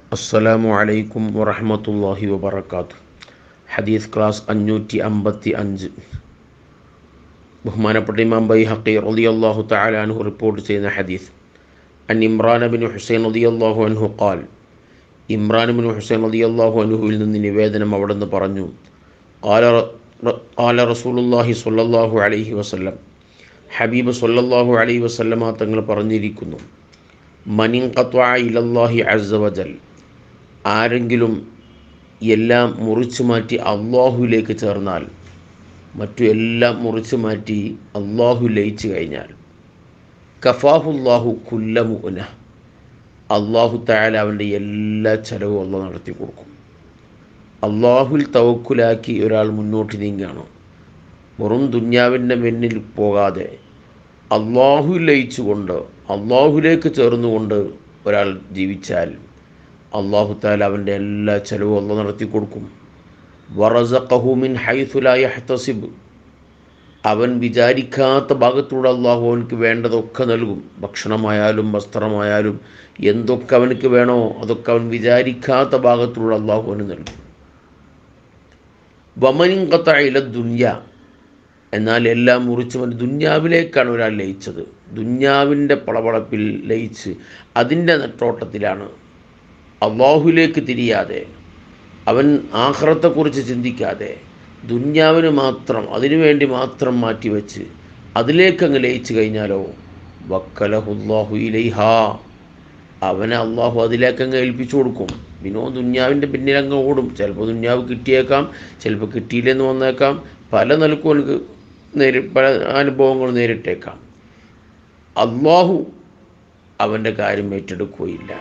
അസ്സലാമു അലൈക്കും വറഹമത്തല്ലാഹി വബർക്കാത്തു ഹദീസ് ക്ലാസ് അഞ്ഞൂറ്റി അമ്പത്തി അഞ്ച് ബഹുമാനപ്പെട്ട ഇമാം ബൈ ഹക്കി റലി അള്ളാഹു തലാൻഹു റിപ്പോർട്ട് ചെയ്യുന്ന ഹദീസ് അൻ ഇമ്രാൻ ബിൻ ഹുസൈൻ റലി അള്ളാഹു അൻഹു ഖാൽ ഇമ്രാൻ ബിൻ ഹുസൈൻ റലി അള്ളാഹു അൻഹുവിൽ നിന്ന് നിവേദനം അവിടെ നിന്ന് പറഞ്ഞു قال قال رسول الله صلى الله عليه وسلم ഹബീബ് സല്ലല്ലാഹു അലൈഹി വസല്ലമ തങ്ങൾ പറഞ്ഞിരിക്കുന്നു മനിൻ ഖത്വ ഇലല്ലാഹി അസ്സവജൽ ആരെങ്കിലും എല്ലാം മുറിച്ചു മാറ്റി അള്ളാഹുവിലേക്ക് ചേർന്നാൽ മറ്റു എല്ലാം മുറിച്ചു മാറ്റി അള്ളാഹു ലയിച്ചു കഴിഞ്ഞാൽ കഫാഹുല്ലാഹു കുല്ലമുന അള്ളാഹു തായാല അവൻ്റെ എല്ലാ ചെലവും അള്ളാഹ് നടത്തി കൊടുക്കും അള്ളാഹുൽ തവക്കുലാക്കി ഒരാൾ മുന്നോട്ട് നീങ്ങുകയാണ് വെറും ദുന്യാവിൻ്റെ മുന്നിൽ പോകാതെ അള്ളാഹു ലയിച്ചുകൊണ്ട് അള്ളാഹുലേക്ക് ചേർന്നുകൊണ്ട് ഒരാൾ ജീവിച്ചാൽ അള്ളാഹു താല അവൻ്റെ എല്ലാ ചെലവും അള്ള നടത്തി കൊടുക്കും വറസഖഹുമിൻ ഹൈസുലായ ഹത്തസിബ് അവൻ വിചാരിക്കാത്ത ഭാഗത്തൂടെ അള്ളാഹു അവനക്ക് വേണ്ടതൊക്കെ നൽകും ഭക്ഷണമായാലും വസ്ത്രമായാലും എന്തൊക്കെ അവനക്ക് വേണോ അതൊക്കെ അവൻ വിചാരിക്കാത്ത ഭാഗത്തൂടെ അള്ളാഹു അവന് നൽകും വമനിൻ കത്തയില ദുന്യ എന്നാൽ എല്ലാം മുറിച്ച് മതി ദുന്യാവിലേക്കാണ് ഒരാൾ ലയിച്ചത് ദുന്യാവിൻ്റെ പളപളപ്പിൽ ലയിച്ച് അതിൻ്റെ നെട്ടോട്ടത്തിലാണ് അള്ളാഹുലേക്ക് തിരിയാതെ അവൻ ആഹ്റത്തെക്കുറിച്ച് ചിന്തിക്കാതെ ദുന്യാവിന് മാത്രം അതിനുവേണ്ടി മാത്രം മാറ്റിവെച്ച് അതിലേക്കങ്ങ് ലയിച്ചു കഴിഞ്ഞാലോ വക്കലഹുല്ലാഹു ഇലൈഹ അവനെ അള്ളാഹു അതിലേക്കങ്ങ് ഏൽപ്പിച്ചു കൊടുക്കും വിനോ ദുന്യാവിൻ്റെ പിന്നിലങ്ങ് ഓടും ചിലപ്പോൾ ദുന്യാവ് കിട്ടിയേക്കാം ചിലപ്പോൾ കിട്ടിയില്ലെന്ന് വന്നേക്കാം പല നിലക്കും എനിക്ക് നേരി പല അനുഭവങ്ങൾ നേരിട്ടേക്കാം അള്ളാഹു അവൻ്റെ കാര്യം ഏറ്റെടുക്കുകയില്ല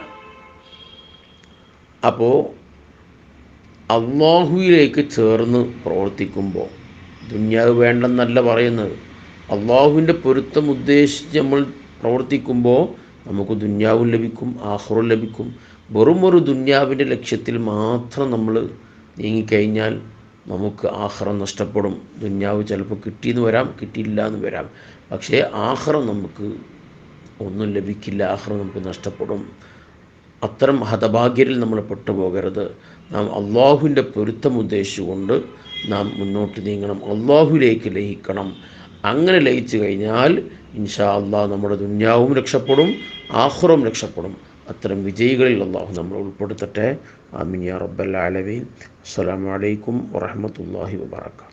അപ്പോൾ അള്ളാഹുവിലേക്ക് ചേർന്ന് പ്രവർത്തിക്കുമ്പോൾ ദുന്യാവ് വേണ്ടെന്നല്ല പറയുന്നത് അള്ളാഹുവിൻ്റെ പൊരുത്തം ഉദ്ദേശിച്ച് നമ്മൾ പ്രവർത്തിക്കുമ്പോൾ നമുക്ക് ദുന്യാവും ലഭിക്കും ആഹ്റും ലഭിക്കും വെറും ഒരു ദുന്യാവിൻ്റെ ലക്ഷ്യത്തിൽ മാത്രം നമ്മൾ നീങ്ങിക്കഴിഞ്ഞാൽ നമുക്ക് ആഹ്റം നഷ്ടപ്പെടും ദുന്യാവ് ചിലപ്പോൾ കിട്ടിയെന്ന് വരാം കിട്ടിയില്ല എന്ന് വരാം പക്ഷേ ആഹ്റം നമുക്ക് ഒന്നും ലഭിക്കില്ല ആഹ്റം നമുക്ക് നഷ്ടപ്പെടും അത്തരം ഹതഭാഗ്യരിൽ നമ്മൾ പെട്ടുപോകരുത് നാം അള്ളാഹുവിൻ്റെ പൊരുത്തം ഉദ്ദേശിച്ചുകൊണ്ട് നാം മുന്നോട്ട് നീങ്ങണം അള്ളാഹുലേക്ക് ലയിക്കണം അങ്ങനെ ലയിച്ചു കഴിഞ്ഞാൽ ഇൻഷാ അള്ളാഹ് നമ്മുടെ ദുന്യാവും രക്ഷപ്പെടും ആഹ്റവും രക്ഷപ്പെടും അത്തരം വിജയികളിൽ അള്ളാഹു നമ്മൾ ഉൾപ്പെടുത്തട്ടെ ആമിൻ യാ റബ്ബൽ ആലമീൻ അസ്സലാമു അലൈക്കും വറഹ്മത്തുള്ളാഹി വബറകാതുഹു